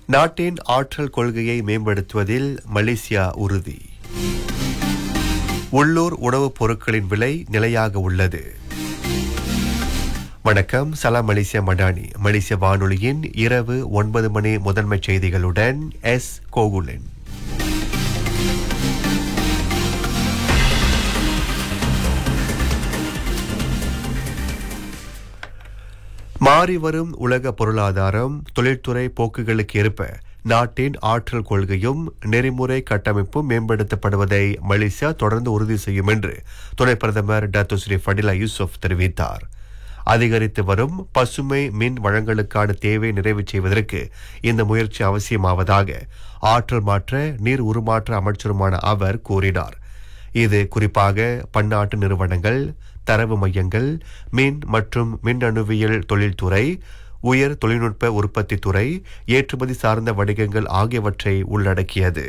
நாட்டின் ஆற்றல் கொள்கையை மேம்படுத்துவதில் மலேசியா உறுதி உள்ளூர் உணவுப் பொருட்களின் விலை நிலையாக உள்ளது வணக்கம் சலாம் மலேசியா மடானி மலேசிய வானொலியின் இரவு ஒன்பது மணி முதன்மை செய்திகளுடன் எஸ் கோகுலன் மாறிவரும் உலக பொருளாதாரம் தொழில்துறை போக்குகளுக்கு ஏற்ப நாட்டின் ஆற்றல் கொள்கையும் நெறிமுறை கட்டமைப்பும் மேம்படுத்தப்படுவதை மலேசியா தொடர்ந்து உறுதி செய்யும் என்று துணை பிரதமர் டாக்டர் ஸ்ரீ ஃபடிலா யூசுப் தெரிவித்தார் அதிகரித்து வரும் பசுமை மின் வழங்கலுக்கான தேவை நிறைவு செய்வதற்கு இந்த முயற்சி அவசியமாவதாக ஆற்றல் மாற்ற நீர் உருமாற்ற அமைச்சருமான அவர் கூறினார் இது குறிப்பாக பன்னாட்டு நிறுவனங்கள் தரவு மையங்கள் மின் மற்றும் மின்னணுவியல் தொழில்துறை உயர் தொழில்நுட்ப உற்பத்தி துறை ஏற்றுமதி சார்ந்த வணிகங்கள் ஆகியவற்றை உள்ளடக்கியது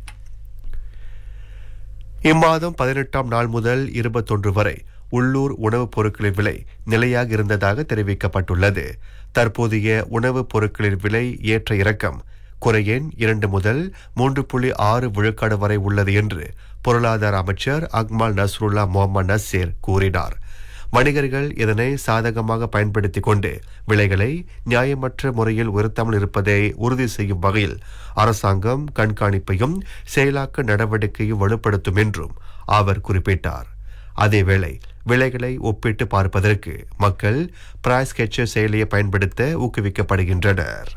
இம்மாதம் பதினெட்டாம் நாள் முதல் இருபத்தொன்று வரை உள்ளூர் உணவுப் பொருட்களின் விலை நிலையாக இருந்ததாக தெரிவிக்கப்பட்டுள்ளது தற்போதைய உணவுப் பொருட்களின் விலை ஏற்ற இறக்கம் குறையெண் இரண்டு முதல் மூன்று புள்ளி ஆறு விழுக்காடு வரை உள்ளது என்று பொருளாதார அமைச்சர் அக்மால் நஸ்ருல்லா முகமது நசீர் கூறினார் வணிகர்கள் இதனை சாதகமாக பயன்படுத்திக் கொண்டு விலைகளை நியாயமற்ற முறையில் உயர்த்தாமல் இருப்பதை உறுதி செய்யும் வகையில் அரசாங்கம் கண்காணிப்பையும் செயலாக்க நடவடிக்கையும் வலுப்படுத்தும் என்றும் அவர் குறிப்பிட்டார் அதேவேளை விலைகளை ஒப்பிட்டு பார்ப்பதற்கு மக்கள் பிரைஸ் கெச்சர் செயலியை பயன்படுத்த ஊக்குவிக்கப்படுகின்றனர்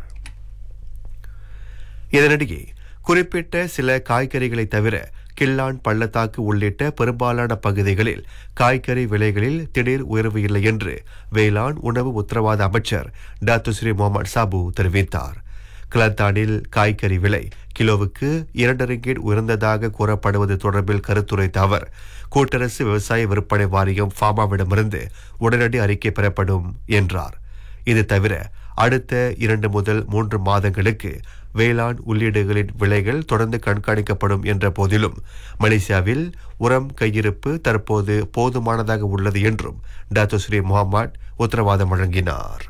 இதனிடையே குறிப்பிட்ட சில காய்கறிகளை தவிர கில்லான் பள்ளத்தாக்கு உள்ளிட்ட பெரும்பாலான பகுதிகளில் காய்கறி விலைகளில் திடீர் உயர்வு இல்லை என்று வேளாண் உணவு உத்தரவாத அமைச்சர் டாக்டர் ஸ்ரீ முகமது சாபு தெரிவித்தார் கிளத்தானில் காய்கறி விலை கிலோவுக்கு இரண்டு ரிங்கிட் உயர்ந்ததாக கூறப்படுவது தொடர்பில் கருத்துரைத்த அவர் கூட்டரசு விவசாய விற்பனை வாரியம் ஃபாமாவிடமிருந்து உடனடி அறிக்கை பெறப்படும் என்றார் இது தவிர அடுத்த இரண்டு முதல் மூன்று மாதங்களுக்கு வேளாண் உள்ளீடுகளின் விலைகள் தொடர்ந்து கண்காணிக்கப்படும் என்ற போதிலும் மலேசியாவில் உரம் கையிருப்பு தற்போது போதுமானதாக உள்ளது என்றும் டாக்டர் ஸ்ரீ முகமது உத்தரவாதம் வழங்கினார்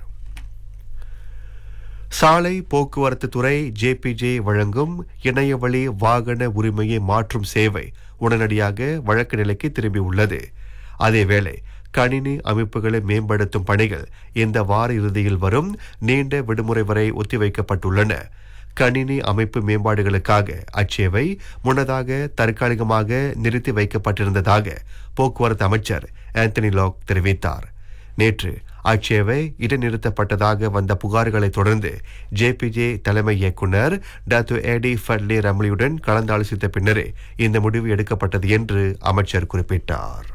சாலை போக்குவரத்து துறை ஜேபிஜே வழங்கும் இணையவழி வாகன உரிமையை மாற்றும் சேவை உடனடியாக வழக்கு நிலைக்கு திரும்பியுள்ளது அதேவேளை கணினி அமைப்புகளை மேம்படுத்தும் பணிகள் இந்த வார இறுதியில் வரும் நீண்ட விடுமுறை வரை ஒத்திவைக்கப்பட்டுள்ளன கணினி அமைப்பு மேம்பாடுகளுக்காக அச்சேவை முன்னதாக தற்காலிகமாக நிறுத்தி வைக்கப்பட்டிருந்ததாக போக்குவரத்து அமைச்சர் ஆந்தனி லாக் தெரிவித்தார் நேற்று அச்சேவை இடைநிறுத்தப்பட்டதாக வந்த புகார்களை தொடர்ந்து ஜேபிஜே தலைமை இயக்குநர் டாக்டர் ஏடி ஃபட்லி ரம்லியுடன் கலந்தாலோசித்த பின்னரே இந்த முடிவு எடுக்கப்பட்டது என்று அமைச்சர் குறிப்பிட்டார்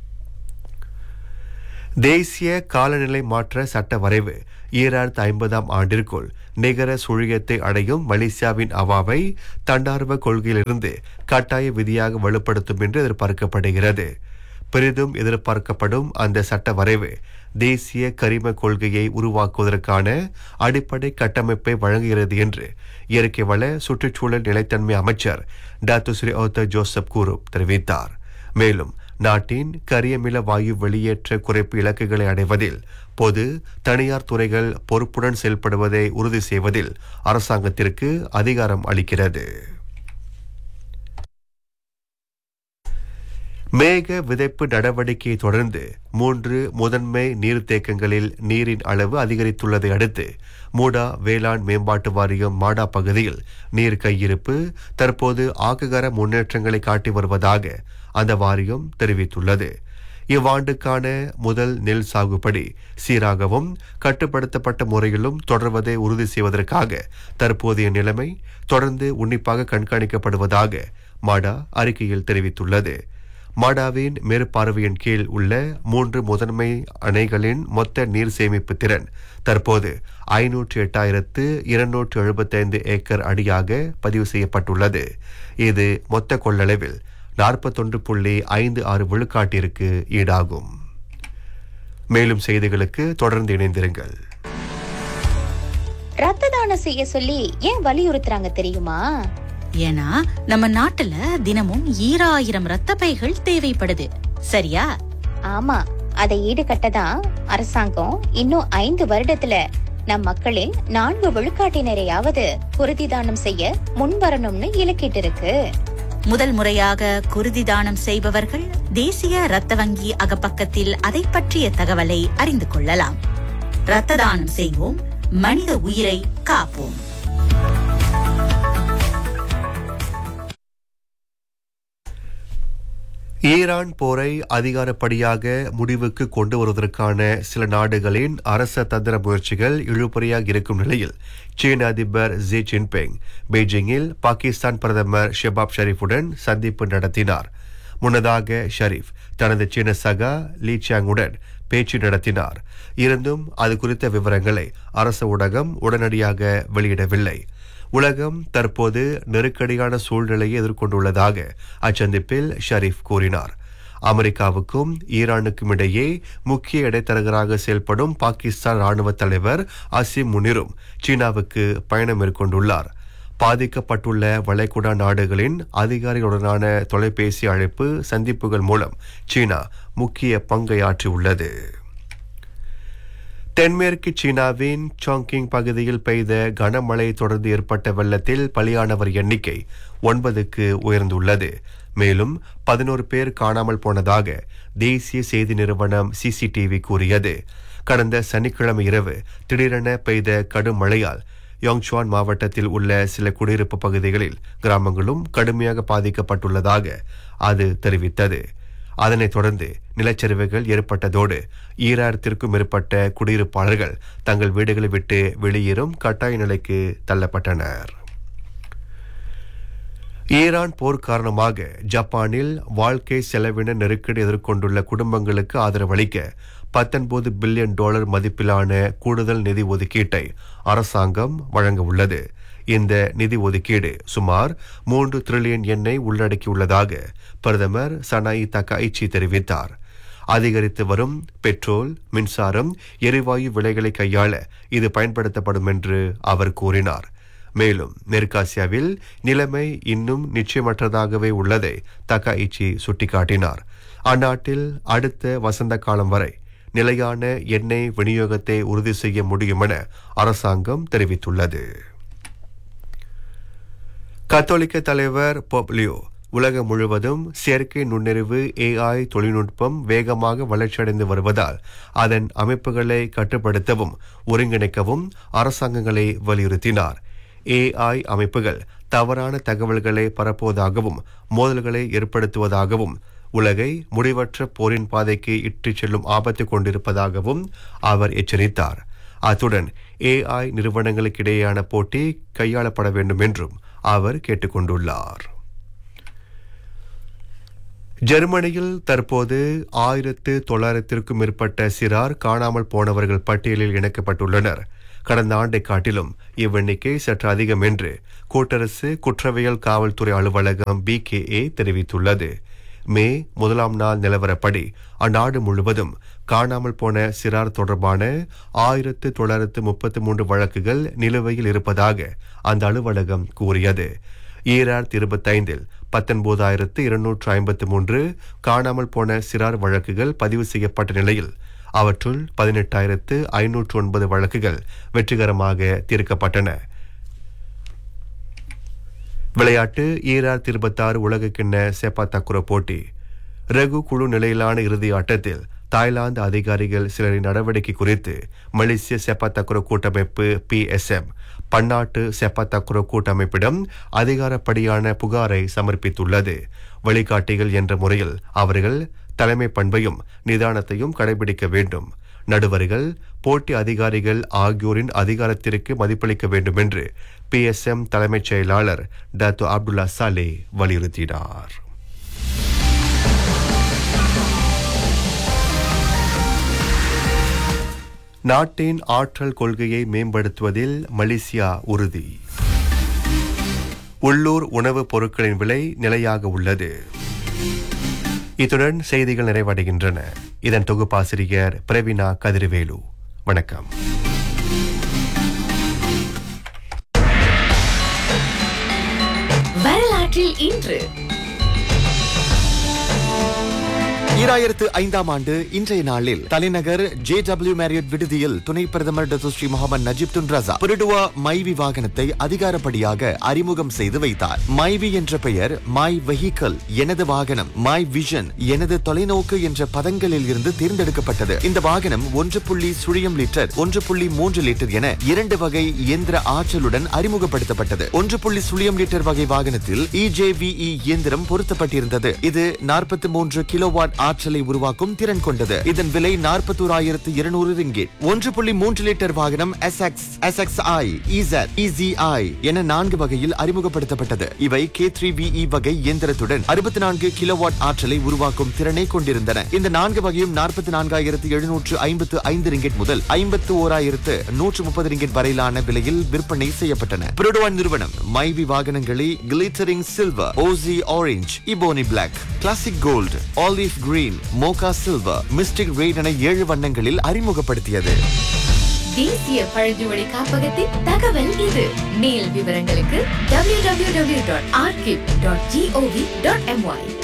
தேசிய காலநிலை மாற்ற சட்ட வரைவு ஈராயிரத்து ஐம்பதாம் ஆண்டிற்குள் நிகர சுழியத்தை அடையும் மலேசியாவின் அவாவை தன்னார்வ கொள்கையிலிருந்து கட்டாய விதியாக வலுப்படுத்தும் என்று எதிர்பார்க்கப்படுகிறது பெரிதும் எதிர்பார்க்கப்படும் அந்த சட்ட வரைவு தேசிய கரிம கொள்கையை உருவாக்குவதற்கான அடிப்படை கட்டமைப்பை வழங்குகிறது என்று இயற்கை வள சுற்றுச்சூழல் நிலைத்தன்மை அமைச்சர் டாக்டர் ஸ்ரீ ஓத்தர் ஜோசப் கூரூப் தெரிவித்தார் மேலும் நாட்டின் கரியமில வாயு வெளியேற்ற குறைப்பு இலக்குகளை அடைவதில் பொது தனியார் துறைகள் பொறுப்புடன் செயல்படுவதை உறுதி செய்வதில் அரசாங்கத்திற்கு அதிகாரம் அளிக்கிறது மேக விதைப்பு நடவடிக்கையை தொடர்ந்து மூன்று முதன்மை நீர்த்தேக்கங்களில் நீரின் அளவு அதிகரித்துள்ளதை அடுத்து மூடா வேளாண் மேம்பாட்டு வாரியம் மாடா பகுதியில் நீர் கையிருப்பு தற்போது ஆக்ககர முன்னேற்றங்களை காட்டி வருவதாக அந்த வாரியம் தெரிவித்துள்ளது இவ்வாண்டுக்கான முதல் நெல் சாகுபடி சீராகவும் கட்டுப்படுத்தப்பட்ட முறையிலும் தொடர்வதை உறுதி செய்வதற்காக தற்போதைய நிலைமை தொடர்ந்து உன்னிப்பாக கண்காணிக்கப்படுவதாக மாடா அறிக்கையில் தெரிவித்துள்ளது மாடாவின் மேற்பார்வையின் கீழ் உள்ள மூன்று முதன்மை அணைகளின் மொத்த நீர் சேமிப்பு திறன் தற்போது ஐநூற்று எட்டாயிரத்து இருநூற்று எழுபத்தைந்து ஏக்கர் அடியாக பதிவு செய்யப்பட்டுள்ளது இது மொத்த கொள்ளளவில் நாற்பத்தொன்று புள்ளி ஐந்து ஆறு விழுக்காட்டிற்கு ஈடாகும் மேலும் செய்திகளுக்கு தொடர்ந்து இணைந்திருங்கள் ரத்த தானம் செய்ய சொல்லி ஏன் வலியுறுத்துறாங்க தெரியுமா ஏன்னா நம்ம நாட்டுல தினமும் ஈராயிரம் ரத்த பைகள் தேவைப்படுது சரியா ஆமா அதை ஈடுகட்ட தான் அரசாங்கம் இன்னும் ஐந்து வருடத்துல நம் மக்களில் நான்கு விழுக்காட்டினரையாவது குருதி தானம் செய்ய முன்வரணும்னு இலக்கிட்டு இருக்கு முதல் முறையாக குருதி தானம் செய்பவர்கள் தேசிய இரத்த வங்கி அகப்பக்கத்தில் அதை பற்றிய தகவலை அறிந்து கொள்ளலாம் இரத்த தானம் செய்வோம் மனித உயிரை காப்போம் ஈரான் போரை அதிகாரப்படியாக முடிவுக்கு கொண்டு வருவதற்கான சில நாடுகளின் அரச தந்திர முயற்சிகள் இழுபறியாக இருக்கும் நிலையில் சீன அதிபர் ஜி ஜின்பிங் பெய்ஜிங்கில் பாகிஸ்தான் பிரதமர் ஷெபாப் ஷெரீஃபுடன் சந்திப்பு நடத்தினார் முன்னதாக ஷெரீப் தனது சீன சகா லீ சாங்குடன் பேச்சு நடத்தினார் இருந்தும் அது குறித்த விவரங்களை அரச ஊடகம் உடனடியாக வெளியிடவில்லை உலகம் தற்போது நெருக்கடியான சூழ்நிலையை எதிர்கொண்டுள்ளதாக அச்சந்திப்பில் ஷரீப் கூறினார் அமெரிக்காவுக்கும் ஈரானுக்கும் இடையே முக்கிய இடைத்தரகராக செயல்படும் பாகிஸ்தான் ராணுவ தலைவர் அசிம் முனிரும் சீனாவுக்கு பயணம் மேற்கொண்டுள்ளார் பாதிக்கப்பட்டுள்ள வளைகுடா நாடுகளின் அதிகாரிகளுடனான தொலைபேசி அழைப்பு சந்திப்புகள் மூலம் சீனா முக்கிய பங்கை ஆற்றியுள்ளது தென்மேற்கு சீனாவின் சாங்கிங் பகுதியில் பெய்த கனமழை தொடர்ந்து ஏற்பட்ட வெள்ளத்தில் பலியானவர் எண்ணிக்கை ஒன்பதுக்கு உயர்ந்துள்ளது மேலும் பதினோரு பேர் காணாமல் போனதாக தேசிய செய்தி நிறுவனம் சிசிடிவி கூறியது கடந்த சனிக்கிழமை இரவு திடீரென பெய்த கடும் மழையால் யோங்சுவான் மாவட்டத்தில் உள்ள சில குடியிருப்பு பகுதிகளில் கிராமங்களும் கடுமையாக பாதிக்கப்பட்டுள்ளதாக அது தெரிவித்தது அதனைத் தொடர்ந்து நிலச்சரிவுகள் ஏற்பட்டதோடு ஈராயிரத்திற்கும் மேற்பட்ட குடியிருப்பாளர்கள் தங்கள் வீடுகளை விட்டு வெளியேறும் கட்டாய நிலைக்கு தள்ளப்பட்டனர் ஈரான் போர் காரணமாக ஜப்பானில் வாழ்க்கை செலவின நெருக்கடி எதிர்கொண்டுள்ள குடும்பங்களுக்கு ஆதரவளிக்க பத்தொன்பது பில்லியன் டாலர் மதிப்பிலான கூடுதல் நிதி ஒதுக்கீட்டை அரசாங்கம் வழங்க உள்ளது இந்த நிதி ஒதுக்கீடு சுமார் மூன்று டிரில்லியன் எண்ணை உள்ளடக்கியுள்ளதாக பிரதமர் சனாய் தகாய்ச்சி தெரிவித்தார் அதிகரித்து வரும் பெட்ரோல் மின்சாரம் எரிவாயு விலைகளை கையாள இது பயன்படுத்தப்படும் என்று அவர் கூறினார் மேலும் மேற்காசியாவில் நிலைமை இன்னும் நிச்சயமற்றதாகவே உள்ளதை தகாயிச்சி சுட்டிக்காட்டினார் அந்நாட்டில் அடுத்த வசந்த காலம் வரை நிலையான எண்ணெய் விநியோகத்தை உறுதி செய்ய முடியும் என அரசாங்கம் தெரிவித்துள்ளது கத்தோலிக்க தலைவர் பொப்லியோ உலகம் முழுவதும் செயற்கை நுண்ணறிவு ஏஐ தொழில்நுட்பம் வேகமாக வளர்ச்சியடைந்து வருவதால் அதன் அமைப்புகளை கட்டுப்படுத்தவும் ஒருங்கிணைக்கவும் அரசாங்கங்களை வலியுறுத்தினார் ஏஐ அமைப்புகள் தவறான தகவல்களை பரப்புவதாகவும் மோதல்களை ஏற்படுத்துவதாகவும் உலகை முடிவற்ற போரின் பாதைக்கு இட்டுச் செல்லும் ஆபத்து கொண்டிருப்பதாகவும் அவர் எச்சரித்தார் அத்துடன் ஏஐ நிறுவனங்களுக்கிடையேயான போட்டி கையாளப்பட வேண்டும் என்றும் அவர் கேட்டுக்கொண்டுள்ளார் ஜெர்மனியில் தற்போது ஆயிரத்து தொள்ளாயிரத்திற்கும் மேற்பட்ட சிறார் காணாமல் போனவர்கள் பட்டியலில் இணைக்கப்பட்டுள்ளனர் கடந்த ஆண்டை காட்டிலும் இவ்வெண்ணிக்கை சற்று அதிகம் என்று கூட்டரசு குற்றவியல் காவல்துறை அலுவலகம் பிகேஏ தெரிவித்துள்ளது மே முதலாம் நாள் நிலவரப்படி அந்நாடு முழுவதும் காணாமல் போன சிறார் தொடர்பான ஆயிரத்து தொள்ளாயிரத்து முப்பத்தி மூன்று வழக்குகள் நிலுவையில் இருப்பதாக அந்த அலுவலகம் கூறியது ஈராயிரத்தி இருபத்தைந்தில் பத்தொன்பதாயிரத்து இருநூற்று ஐம்பத்து மூன்று காணாமல் போன சிறார் வழக்குகள் பதிவு செய்யப்பட்ட நிலையில் அவற்றுள் பதினெட்டாயிரத்து ஐநூற்று ஒன்பது வழக்குகள் வெற்றிகரமாக தீர்க்கப்பட்டன விளையாட்டு ஈராயிரத்தி இருபத்தாறு உலகக்கிண்ண செப்பா தக்குர போட்டி ரகு குழு நிலையிலான இறுதி ஆட்டத்தில் தாய்லாந்து அதிகாரிகள் சிலரின் நடவடிக்கை குறித்து மலேசிய செப்பா தக்குர கூட்டமைப்பு பிஎஸ்எம் பன்னாட்டு செப்பா தக்குர கூட்டமைப்பிடம் அதிகாரப்படியான புகாரை சமர்ப்பித்துள்ளது வழிகாட்டிகள் என்ற முறையில் அவர்கள் தலைமை பண்பையும் நிதானத்தையும் கடைபிடிக்க வேண்டும் நடுவர்கள் போட்டி அதிகாரிகள் ஆகியோரின் அதிகாரத்திற்கு மதிப்பளிக்க வேண்டும் என்று பிஎஸ்எம் தலைமைச் செயலாளர் டாத்து அப்துல்லா சாலே வலியுறுத்தினார் நாட்டின் ஆற்றல் கொள்கையை மேம்படுத்துவதில் மலேசியா உறுதி உள்ளூர் உணவுப் பொருட்களின் விலை நிலையாக உள்ளது இத்துடன் செய்திகள் நிறைவடைகின்றன இதன் தொகுப்பாசிரியர் பிரவீனா கதிர்வேலு வணக்கம் வரலாற்றில் இன்று ஈராயிரத்து ஐந்தாம் ஆண்டு இன்றைய நாளில் தலைநகர் ஜே டபிள்யூ மேரியட் விடுதியில் துணை பிரதமர் Datuk Seri Mohamed Najib Tun Razak Perodua Myvi வாகனத்தை அதிகாரப்படியாக அறிமுகம் செய்து வைத்தார் மைவி என்ற பெயர் மை வெஹிக்கல் எனது வாகனம் மை விஷன் எனது தொலைநோக்கு என்ற பதங்களில் இருந்து தேர்ந்தெடுக்கப்பட்டது இந்த வாகனம் ஒன்று புள்ளி சுழியம் லிட்டர் ஒன்று புள்ளி மூன்று லிட்டர் என இரண்டு வகை இயந்திர ஆற்றலுடன் அறிமுகப்படுத்தப்பட்டது ஒன்று புள்ளி சுழியம் லிட்டர் வகை வாகனத்தில் இஜேவிஇ இயந்திரம் பொருத்தப்பட்டிருந்தது இது நாற்பத்தி மூன்று கிலோவாட் ஆற்றலை உருவாக்கும் திறன் கொண்டது இதன் விலை நாற்பத்தோராயிரத்து இருநூறு ரிங்கிட் ஒன்று புள்ளி மூன்று லிட்டர் வாகனம் எஸ்எக்ஸ் எஸ்எக்ஸ்ஐ இசட் இசிஐ என நான்கு வகையில் அறிமுகப்படுத்தப்பட்டது இவை கே த்ரீ விஇ வகை இயந்திரத்துடன் அறுபத்தி நான்கு கிலோவாட் ஆற்றலை உருவாக்கும் திறனை கொண்டிருந்தன இந்த நான்கு வகையும் நாற்பத்தி நான்காயிரத்து எழுநூற்று ஐம்பத்து ஐந்து ரிங்கிட் முதல் ஐம்பத்து ஓராயிரத்து நூற்று முப்பது ரிங்கிட் வரையிலான விலையில் விற்பனை செய்யப்பட்டன புரோடுவான் நிறுவனம் மைவி வாகனங்களை கிளிட்டரிங் சில்வர் ஓசி orange ebony black classic gold olive green mocha silver mystic red என ஏழு வண்ணங்களில் அறிமுகப்படுத்தியது தேசிய பழங்குடி காப்பகத்தின் தகவல் இது மேல் விவரங்களுக்கு www.archive.gov.my